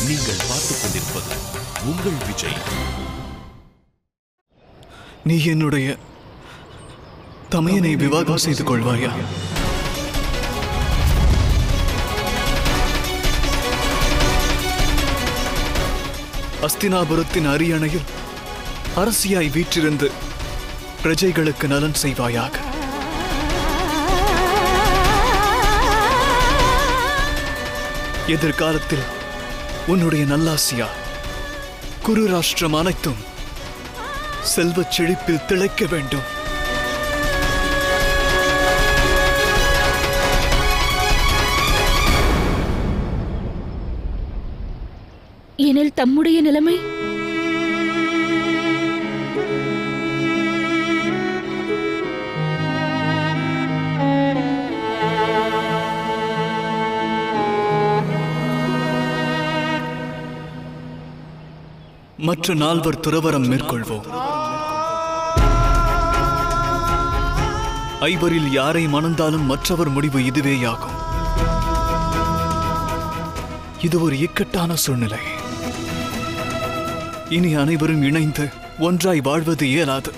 நீங்கள் பார்த்துக் கொண்டிருப்பது உங்கள் விஜய் நீ என்னுடைய தமையனை விவாகம் செய்து கொள்வாயா அஸ்தினாபுரத்தின் அரியணையில் அரசியாய் வீற்றிருந்து பிரஜைகளுக்கு நலன் செய்வாயாக எதிர்காலத்தில் உன்னுடைய நல்லாசியா குரு ராஷ்டிரம் அனைத்தும் செல்வச் செழிப்பில் திளைக்க வேண்டும் எனில் தம்முடைய நிலைமை மற்ற நால்வர் துறவரம் மேற்கொள்வோம் ஐவரில் யாரை மணந்தாலும் மற்றவர் முடிவு இதுவேயாகும் இது ஒரு இக்கட்டான சூழ்நிலை இனி அனைவரும் இணைந்து ஒன்றாய் வாழ்வது இயலாது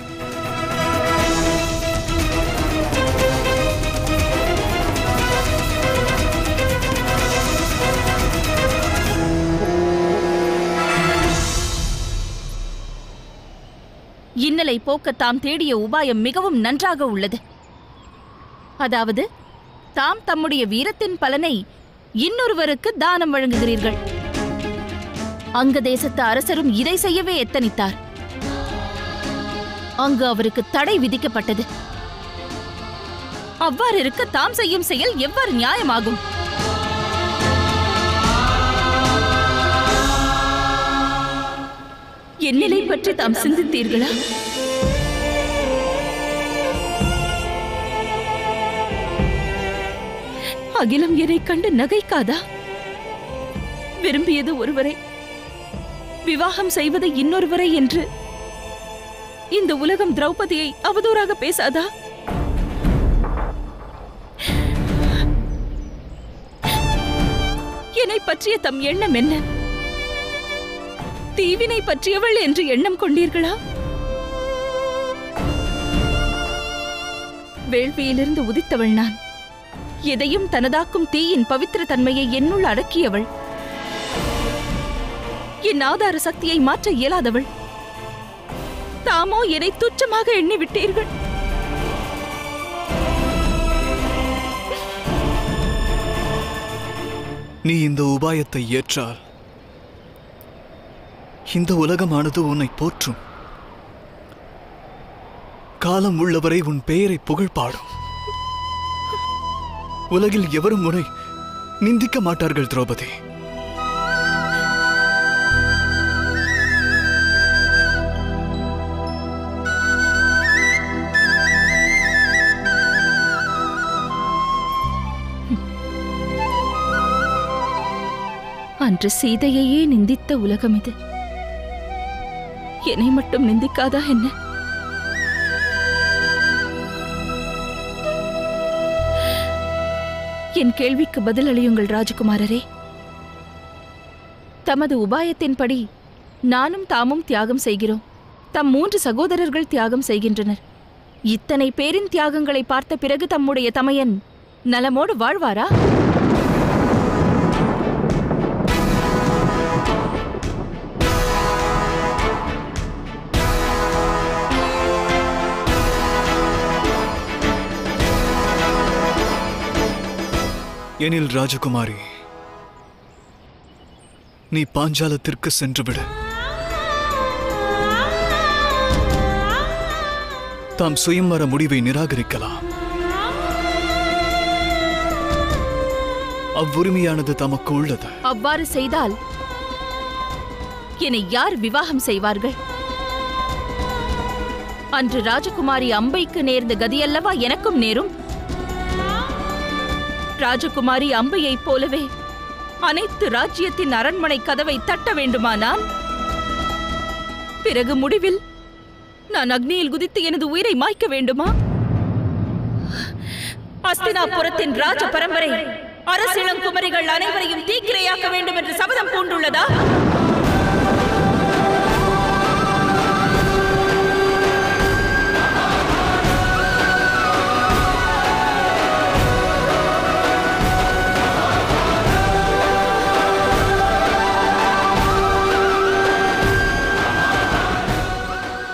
இன்னலை போக்க தாம் தேடிய உபாயம் மிகவும் நன்றாக உள்ளது அதாவது தாம் தம்முடைய வீரத்தின் பலனை இன்னொருவருக்கு தானம் வழங்குகிறீர்கள் அங்க தேசத்து அரசரும் இதை செய்யவே எத்தனித்தார் அங்கு அவருக்கு தடை விதிக்கப்பட்டது அவ்வாறு இருக்க தாம் செய்யும் செயல் எவ்வாறு நியாயமாகும் என் நிலை பற்றி தாம் சிந்தித்தீர்களா அகிலம் என்னை கண்டு நகைக்காதா விரும்பியது ஒருவரை விவாகம் செய்வது இன்னொருவரை என்று இந்த உலகம் திரௌபதியை அவதூறாக பேசாதா என்னை பற்றிய தம் எண்ணம் என்ன தீவினை பற்றியவள் என்று எண்ணம் கொண்டீர்களா வேள்வியிலிருந்து உதித்தவள் நான் எதையும் தனதாக்கும் தீயின் பவித்திர தன்மையை என்னுள் அடக்கியவள் என் ஆதார சக்தியை மாற்ற இயலாதவள் தாமோ என்னை துச்சமாக எண்ணி விட்டீர்கள் நீ இந்த உபாயத்தை ஏற்றால் இந்த உலகமானது உன்னை போற்றும் காலம் உள்ளவரை உன் பெயரை புகழ் பாடும் உலகில் எவரும் உன்னை நிந்திக்க மாட்டார்கள் திரௌபதி அன்று சீதையையே நிந்தித்த உலகம் இது என்னை மட்டும் நிந்திக்காதா என்ன என் கேள்விக்கு பதில் அளியுங்கள் ராஜகுமாரரே தமது உபாயத்தின்படி நானும் தாமும் தியாகம் செய்கிறோம் தம் மூன்று சகோதரர்கள் தியாகம் செய்கின்றனர் இத்தனை பேரின் தியாகங்களை பார்த்த பிறகு தம்முடைய தமையன் நலமோடு வாழ்வாரா எனில் ராஜகுமாரி நீ பாஞ்சாலத்திற்கு சென்றுவிடு தாம் சுயம்வர முடிவை நிராகரிக்கலாம் அவ்வுரிமையானது தமக்கு உள்ளது அவ்வாறு செய்தால் என்னை யார் விவாகம் செய்வார்கள் அன்று ராஜகுமாரி அம்பைக்கு நேர்ந்த கதியல்லவா எனக்கும் நேரும் ராஜகுமாரி அம்பையைப் போலவே அனைத்து ராஜ்யத்தின் அரண்மனை கதவை தட்ட வேண்டுமா நான் பிறகு முடிவில் நான் அக்னியில் குதித்து எனது உயிரை மாய்க்க வேண்டுமா அஸ்தினாபுரத்தின் ராஜ பரம்பரை அரசிளங்குமரிகள் அனைவரையும் தீக்கிரையாக்க வேண்டும் என்று சபதம் பூண்டுள்ளதா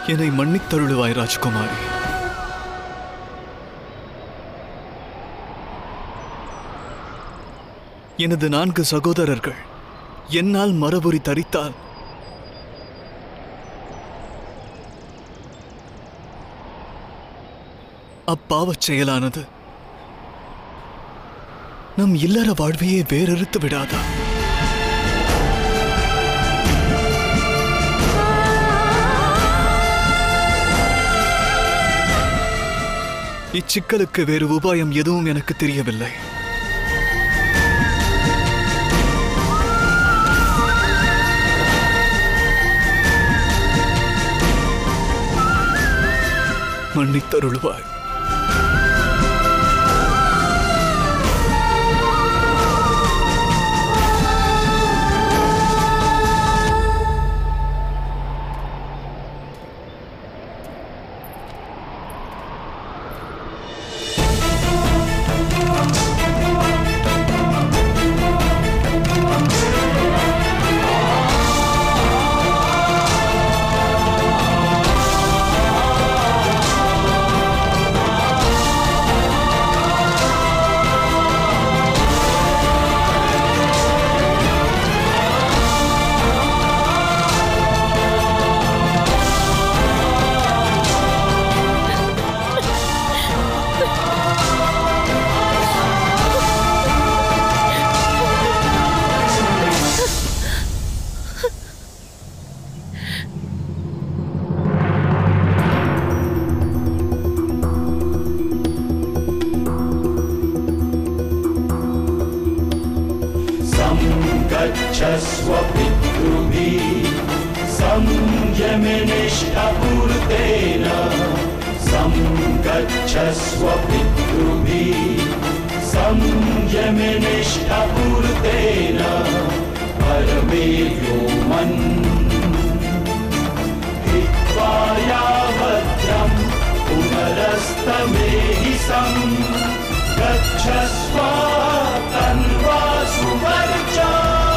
என்னை மன்னித்தருளுவாய் ராஜகுமாரி எனது நான்கு சகோதரர்கள் என்னால் மரபுரி தரித்தால் அப்பாவச் செயலானது நம் இல்லற வாழ்வையே வேறறுத்து விடாதா இச்சிக்கலுக்கு வேறு உபாயம் எதுவும் எனக்கு தெரியவில்லை மன்னித்தருளுவாய் गच्छस्व पितृभिः संयमनिष्ठपूर्तेन सङ्गच्छस्व पितृभिः संयमनिष्ठपूर्तेन परमे व्योमन् हित्वा यावद्रं पुनरस्तमेहि सम् गच्छस्व तन्वा सुवर्चा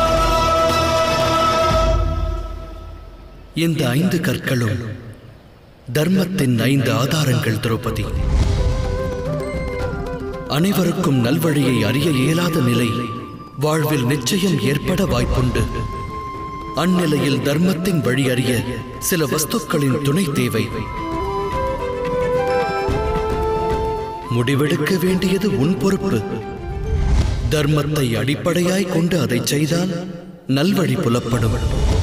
இந்த ஐந்து கற்களும் தர்மத்தின் ஐந்து ஆதாரங்கள் திரௌபதி அனைவருக்கும் நல்வழியை அறிய இயலாத நிலை வாழ்வில் நிச்சயம் ஏற்பட வாய்ப்புண்டு அந்நிலையில் தர்மத்தின் வழி அறிய சில வஸ்துக்களின் துணை தேவை முடிவெடுக்க வேண்டியது உன் பொறுப்பு தர்மத்தை அடிப்படையாய் கொண்டு அதை செய்தால் நல்வழி புலப்படும்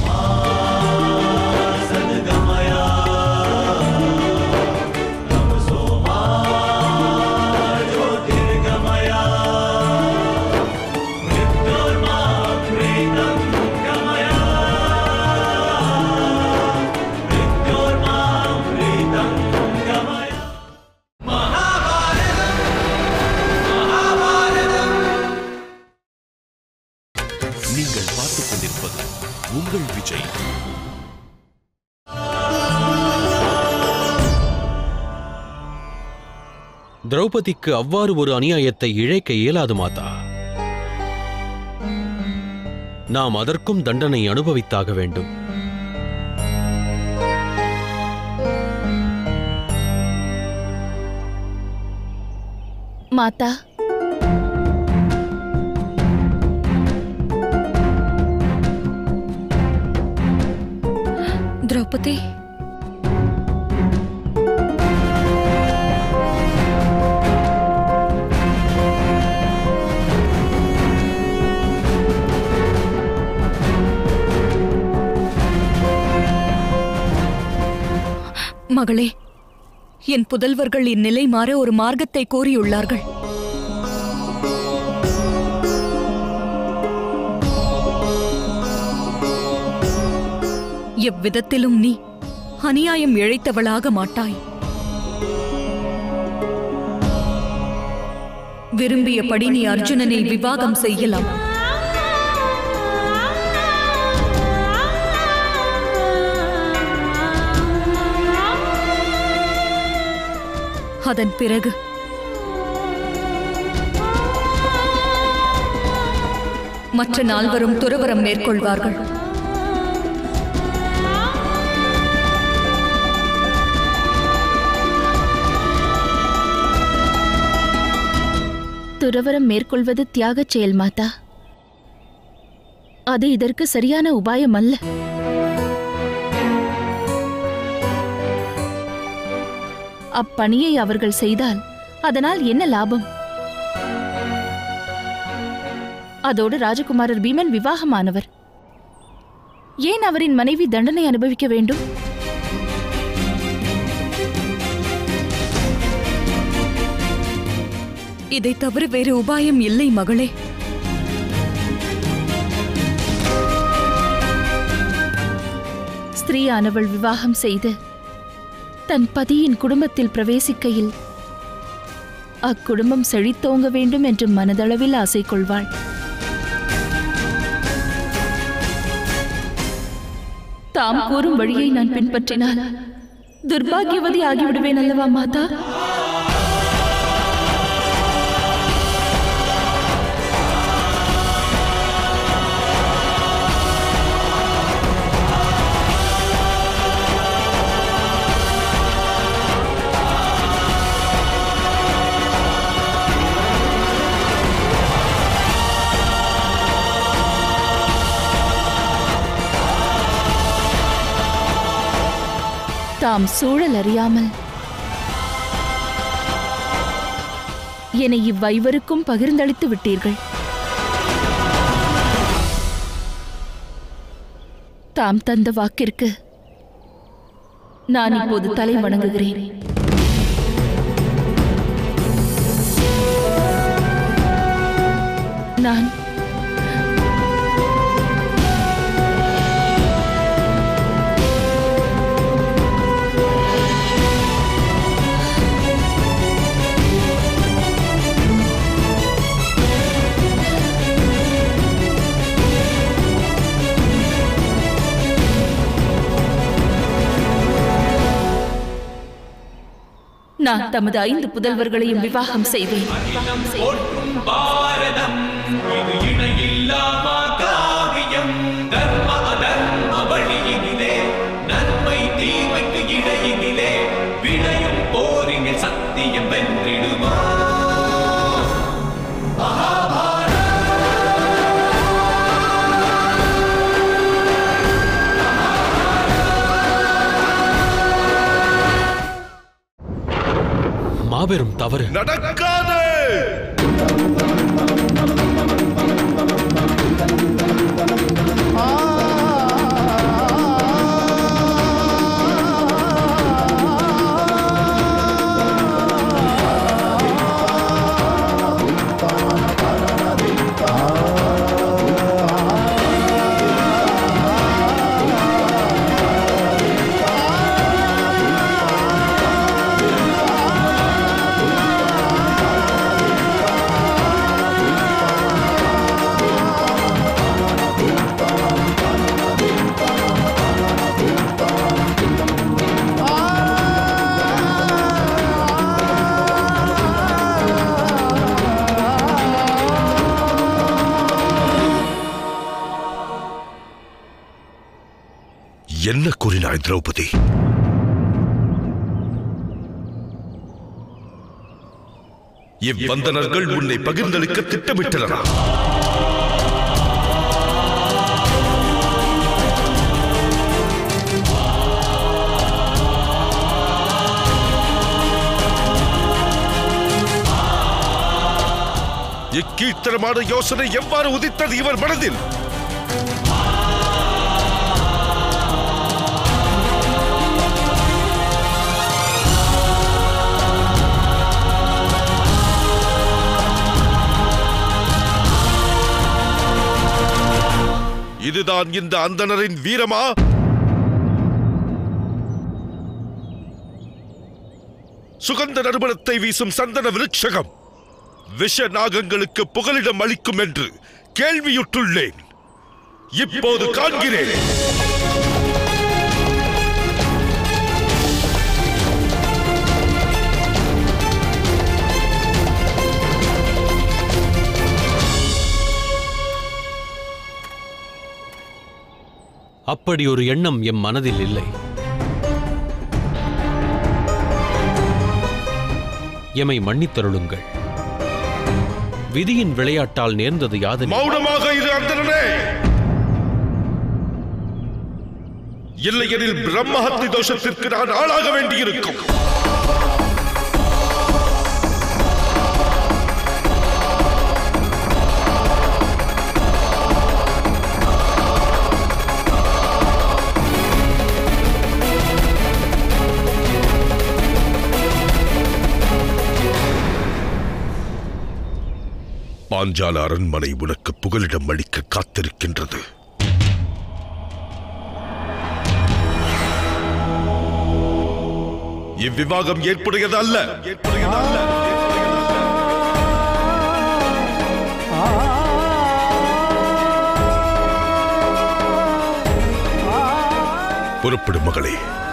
நீங்கள் பார்த்துக் கொண்டிருப்பது உங்கள் விஜய் திரௌபதிக்கு அவ்வாறு ஒரு அநியாயத்தை இழைக்க இயலாது மாதா நாம் அதற்கும் தண்டனை அனுபவித்தாக வேண்டும் மாதா திரௌபதி மகளே என் புதல்வர்கள் இந்நிலை மாற ஒரு மார்க்கத்தை கோரியுள்ளார்கள் எவ்விதத்திலும் நீ அநியாயம் இழைத்தவளாக மாட்டாய் விரும்பியபடி நீ அர்ஜுனனை விவாகம் செய்யலாம் அதன் பிறகு மற்ற நால்வரும் துறவரம் மேற்கொள்வார்கள் துறவரம் மேற்கொள்வது தியாகச் செயல் மாதா அது இதற்கு சரியான உபாயம் அல்ல அப்பணியை அவர்கள் செய்தால் அதனால் என்ன லாபம் அதோடு ராஜகுமாரர் பீமன் விவாகமானவர் ஏன் அவரின் மனைவி தண்டனை அனுபவிக்க வேண்டும் இதை தவிர வேறு உபாயம் இல்லை மகளே ஸ்திரீயானவள் விவாகம் செய்து தன் பதியின் குடும்பத்தில் பிரவேசிக்கையில் அக்குடும்பம் செழித்தோங்க வேண்டும் என்று மனதளவில் ஆசை கொள்வாள் தாம் கூறும் வழியை நான் பின்பற்றினால் துர்பாகியவதி ஆகிவிடுவேன் அல்லவா மாதா தாம் சூழல் அறியாமல் என்னை இவ்வைவருக்கும் பகிர்ந்தளித்து விட்டீர்கள் தாம் தந்த வாக்கிற்கு நான் இப்போது தலை வணங்குகிறேன் நான் நான் தமது ஐந்து புதல்வர்களையும் விவாகம் செய்வேன் போற்றும் பாரதம் இது இணையில்லாமா காவியம் தர்ம அதர்ம வழியினிலே நன்மை தீமைக்கு இடையினிலே விளையும் போரினில் சத்தியம் வென்றிடுமா மாபெரும் தவறு நடக்காது என்ன கூறினாய் திரௌபதி இவ்வந்தனர்கள் உன்னை பகிர்ந்தளிக்க திட்டமிட்டனரா இக்கீழ்த்தரமான யோசனை எவ்வாறு உதித்தது இவர் மனதில் இதுதான் இந்த அந்தணரின் வீரமா சுகந்த நறுமணத்தை வீசும் சந்தன விருட்சகம் விஷ நாகங்களுக்கு புகலிடம் அளிக்கும் என்று கேள்வியுற்றுள்ளேன் இப்போது காண்கிறேன் அப்படி ஒரு எண்ணம் எம் மனதில் இல்லை எமை மன்னித்தருளுங்கள் விதியின் விளையாட்டால் நேர்ந்தது யாதெனில் மௌனமாக இரு அந்தரனே இல்லையெனில் பிரம்மஹத்தி தோஷத்திற்கு நான் ஆளாக வேண்டியிருக்கும் பாஞ்சால அரண்மனை உனக்கு புகலிடம் அளிக்க காத்திருக்கின்றது இவ்விவாகம் ஏற்புடையது அல்ல ஏற்புடையது அல்ல புறப்படும் மகளே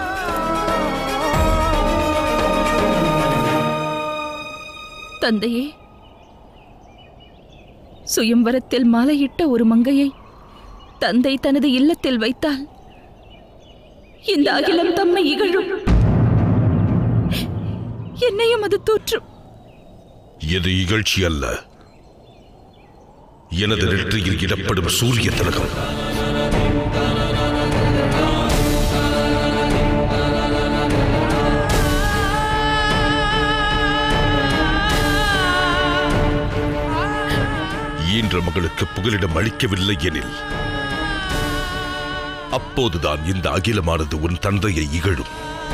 தந்தையே சுயம்வரத்தில் மாலையிட்ட ஒரு மங்கையை தந்தை தனது இல்லத்தில் வைத்தால் இந்த அகிலம் தம்மை இகழும் என்னையும் அது தூற்றும் இது இகழ்ச்சி அல்ல எனது நெற்றியில் இடப்படும் சூரிய திலகம் ஈன்ற மகளுக்கு புகலிடம் அளிக்கவில்லை எனில் அப்போதுதான் இந்த அகிலமானது உன் தந்தையை இகழும்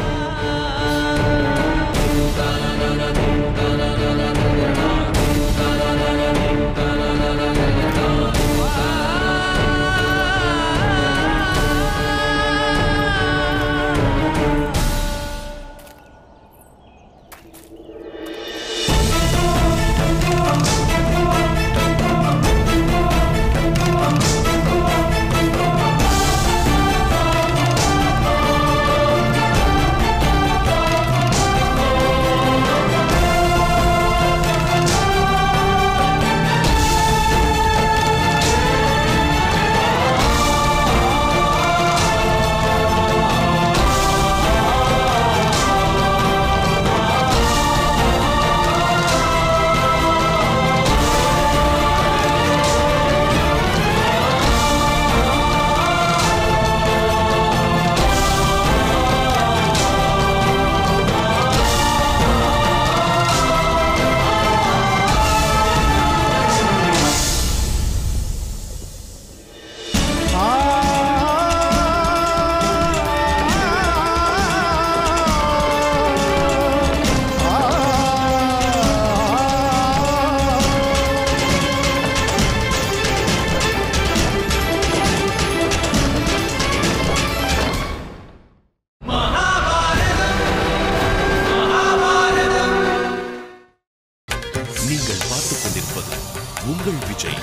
நீங்கள் பார்த்துக் கொண்டிருப்பது உங்கள் விஜய்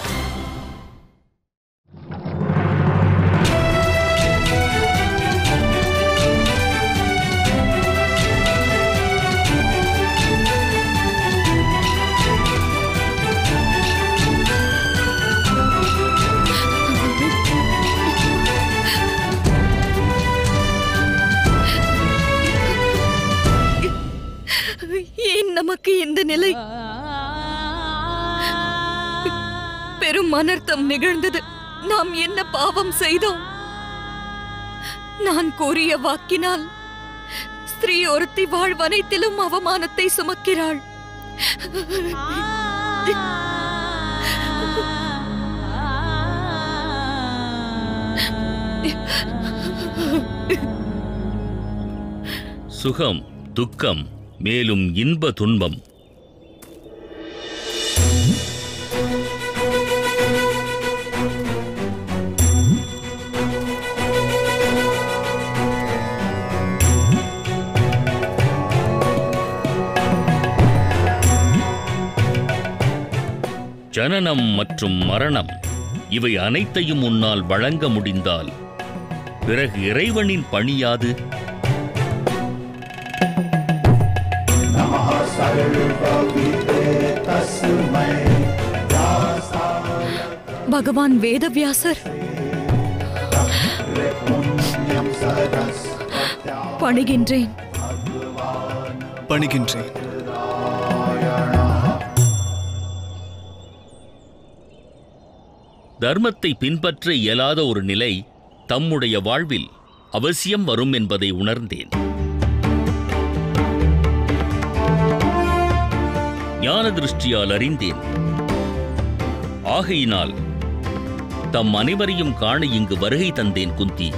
ஏன் நமக்கு இந்த நிலை பெரும் அனர்த்தம் நிகழ்ந்தது நாம் என்ன பாவம் செய்தோம் நான் கூறிய வாக்கினால் ஸ்திரீ ஒருத்தி வாழ்வனைத்திலும் அவமானத்தை சுமக்கிறாள் சுகம் துக்கம் மேலும் இன்ப துன்பம் ஜனனம் மற்றும் மரணம் இவை அனைத்தையும் உன்னால் வழங்க முடிந்தால் பிறகு இறைவனின் பணியாது பகவான் வேதவியாசர் பணிகின்றேன் பணிகின்றேன் தர்மத்தை பின்பற்ற இயலாத ஒரு நிலை தம்முடைய வாழ்வில் அவசியம் வரும் என்பதை உணர்ந்தேன் ஞான திருஷ்டியால் அறிந்தேன் ஆகையினால் தம் அனைவரையும் காண இங்கு வருகை தந்தேன் குந்தி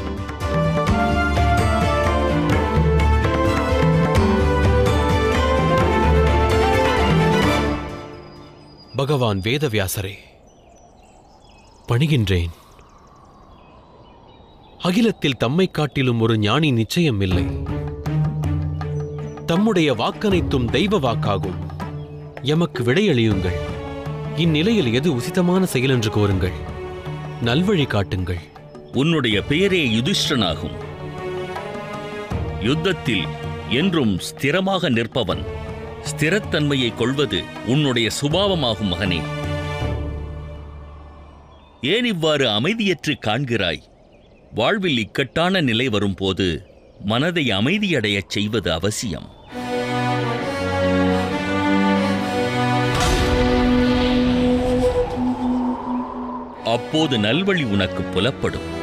பகவான் வேதவியாசரே பணிகின்றேன் அகிலத்தில் தம்மை காட்டிலும் ஒரு ஞானி நிச்சயம் இல்லை தம்முடைய வாக்கனைத்தும் தெய்வ வாக்காகும் எமக்கு விடையளியுங்கள் இந்நிலையில் எது உசிதமான செயல் என்று கோருங்கள் நல்வழி காட்டுங்கள் உன்னுடைய பெயரே யுதிஷ்டனாகும் யுத்தத்தில் என்றும் ஸ்திரமாக நிற்பவன் ஸ்திரத்தன்மையை கொள்வது உன்னுடைய சுபாவமாகும் மகனே ஏன் இவ்வாறு அமைதியற்று காண்கிறாய் வாழ்வில் இக்கட்டான நிலை வரும்போது மனதை அமைதியடையச் செய்வது அவசியம் அப்போது நல்வழி உனக்கு புலப்படும்